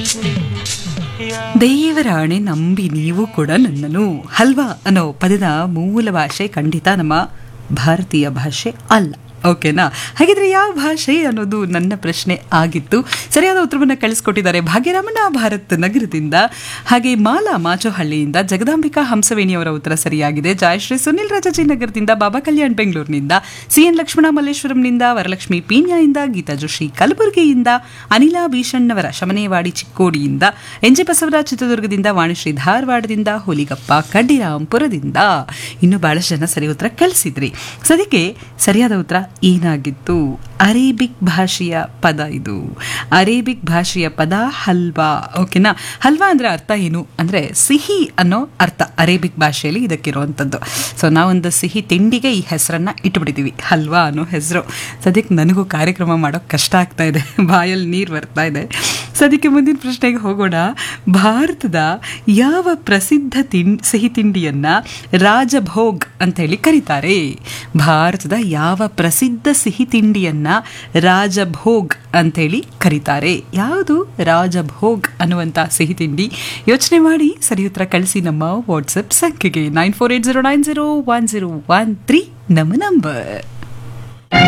ದೇವರಾಣೆ ನಂಬಿ ನೀವು ಕೂಡ ನನ್ನನು ಹಲ್ವಾ ಅನ್ನೋ ಪದದ ಮೂಲ ಭಾಷೆ ಖಂಡಿತ ನಮ್ಮ ಭಾರತೀಯ ಭಾಷೆ ಅಲ್ಲ ಓಕೆನಾ ಹಾಗಿದ್ರೆ ಯಾವ ಭಾಷೆ ಅನ್ನೋದು ನನ್ನ ಪ್ರಶ್ನೆ ಆಗಿತ್ತು ಸರಿಯಾದ ಉತ್ತರವನ್ನು ಕಳಿಸ್ಕೊಟ್ಟಿದ್ದಾರೆ ಭಾಗ್ಯರಾಮಣ್ಣ ಭಾರತ್ ನಗರದಿಂದ ಹಾಗೆ ಮಾಲಾ ಮಾಚೋಹಳ್ಳಿಯಿಂದ ಜಗದಾಂಬಿಕಾ ಹಂಸವೇಣಿಯವರ ಉತ್ತರ ಸರಿಯಾಗಿದೆ ಜಯಶ್ರೀ ಸುನಿಲ್ ರಾಜಾಜಿ ನಗರದಿಂದ ಬಾಬಾ ಕಲ್ಯಾಣ್ ಬೆಂಗಳೂರಿನಿಂದ ಸಿ ಎನ್ ಲಕ್ಷ್ಮಣ ಮಲ್ಲೇಶ್ವರಂನಿಂದ ವರಲಕ್ಷ್ಮಿ ಪೀಣ್ಯದಿಂದ ಗೀತಾ ಜೋಶಿ ಕಲಬುರಗಿಯಿಂದ ಅನಿಲಾ ಭೀಷಣ್ಣವರ ಶಮನೇವಾಡಿ ಚಿಕ್ಕೋಡಿಯಿಂದ ಎನ್ ಜೆ ಬಸವರಾಜ್ ಚಿತ್ರದುರ್ಗದಿಂದ ವಾಣಿಶ್ರೀ ಧಾರವಾಡದಿಂದ ಹುಲಿಗಪ್ಪ ಕಡ್ಡಿರಾಂಪುರದಿಂದ ಇನ್ನು ಬಹಳಷ್ಟು ಜನ ಸರಿ ಉತ್ತರ ಕಳಿಸಿದ್ರಿ ಸದ್ಯಕ್ಕೆ ಸರಿಯಾದ ಉತ್ತರ ಏನಾಗಿತ್ತು ಅರೇಬಿಕ್ ಭಾಷೆಯ ಪದ ಇದು ಅರೇಬಿಕ್ ಭಾಷೆಯ ಪದ ಹಲ್ವಾ ಓಕೆನಾ ಹಲ್ವಾ ಅಂದ್ರೆ ಅರ್ಥ ಏನು ಅಂದ್ರೆ ಸಿಹಿ ಅನ್ನೋ ಅರ್ಥ ಅರೇಬಿಕ್ ಭಾಷೆಯಲ್ಲಿ ಇದಕ್ಕಿರುವಂಥದ್ದು ಸೊ ನಾವೊಂದು ಸಿಹಿ ತಿಂಡಿಗೆ ಈ ಹೆಸರನ್ನ ಇಟ್ಬಿಟ್ಟಿದ್ದೀವಿ ಹಲ್ವಾ ಅನ್ನೋ ಹೆಸರು ಸದ್ಯಕ್ಕೆ ನನಗೂ ಕಾರ್ಯಕ್ರಮ ಮಾಡೋಕೆ ಕಷ್ಟ ಆಗ್ತಾ ಇದೆ ಬಾಯಲ್ಲಿ ನೀರು ಬರ್ತಾ ಇದೆ ಸದ್ಯಕ್ಕೆ ಮುಂದಿನ ಪ್ರಶ್ನೆಗೆ ಹೋಗೋಣ ಭಾರತದ ಯಾವ ಪ್ರಸಿದ್ಧ ತಿಂಡಿ ಸಿಹಿ ತಿಂಡಿಯನ್ನ ರಾಜಭೋಗ್ ಅಂತ ಹೇಳಿ ಕರೀತಾರೆ ಭಾರತದ ಯಾವ ಪ್ರಸಿದ್ಧ ಸಿಹಿ ತಿಂಡಿಯನ್ನ ರಾಜಭೋಗ್ ಅಂತೇಳಿ ಕರೀತಾರೆ ಯಾವುದು ರಾಜಭೋಗ್ ಅನ್ನುವಂಥ ಸಿಹಿ ತಿಂಡಿ ಯೋಚನೆ ಮಾಡಿ ಸರಿ ಉತ್ತರ ಕಳಿಸಿ ನಮ್ಮ ವಾಟ್ಸಪ್ ಸಂಖ್ಯೆಗೆ nine four eight zero nine zero one zero one three ನಮ್ಮ ನಂಬರ್